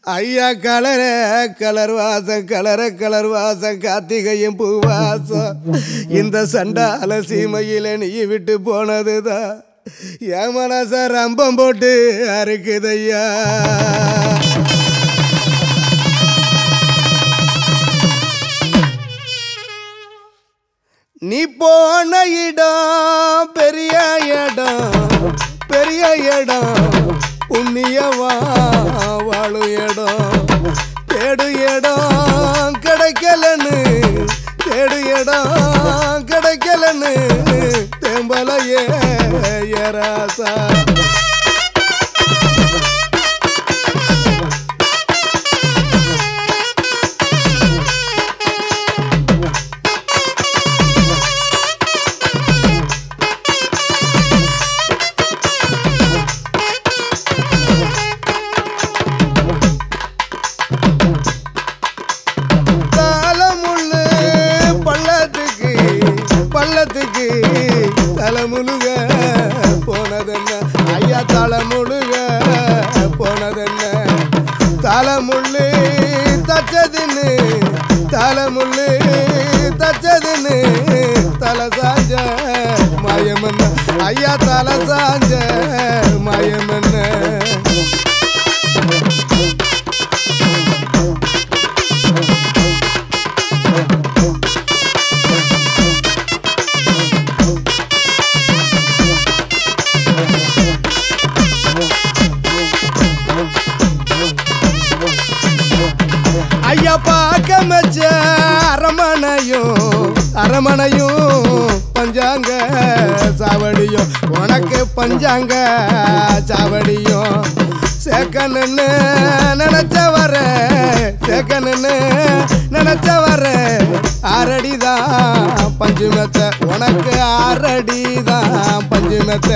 ஐயா கலர கலர் வாசம் கலர கலர் வாசம் கார்த்திகையும் பூவாசம் இந்த சண்டால சீமையில நீ விட்டு போனதுதான் என் மனச ரம்பம் போட்டு அறுக்குதையா நீ போன இடம் பெரிய இடம் பெரிய இடம் புண்ணியவா வாழும் இடம் தேடு இடம் கிடைக்கலன்னு தேடு இடம் கிடைக்கலன்னு தேம்பலையே ஏராசா தலைமுள்ளு பள்ளத்துக்கு பள்ளத்துக்கு தலைமுழுக போனதென்ன ஐயா தலைமுழுக போனதென்ன தலைமுள்ளு தச்சதுன்னு தலைமுள்ளு தச்சதுன்னு தலை சாஞ்ச மாயமன்ன ஐயா தலை சாஞ்ச மாயமன்ன ஐயா பார்க்க மச்ச அரமனையும் அரமனையும் பஞ்சாங்க சாவடியும் உனக்கு பஞ்சாங்க சாவடியும் சேக்கணுன்னு நினைச்ச வர சேக்கணுன்னு நினைச்ச வர ஆறடிதான் பஞ்சு மெத்த உனக்கு ஆறடிதான் பஞ்சு மெத்த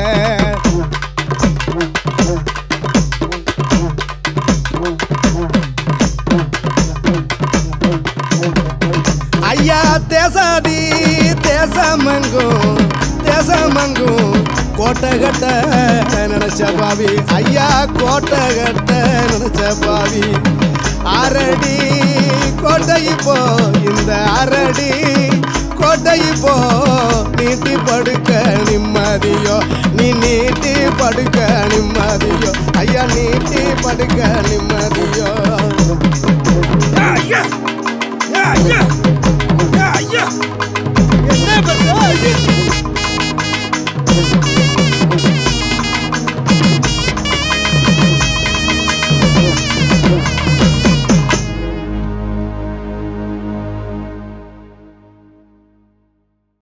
ஐயா தேசாதி தேசமங்கும் தேசமங்கும் கோட்டை கட்ட நினைச்ச பாவி ஐயா கோட்டை கட்ட நினைச்ச பாவி அரடி கோட்டை இப்போ இந்த அரடி கோட்டை இப்போ நீட்டி படுக்க நிம்மதியோ நீ நீட்டி படுக்க நிம்மதியோ ஐயா நீட்டி படுக்க நிம்மதியோ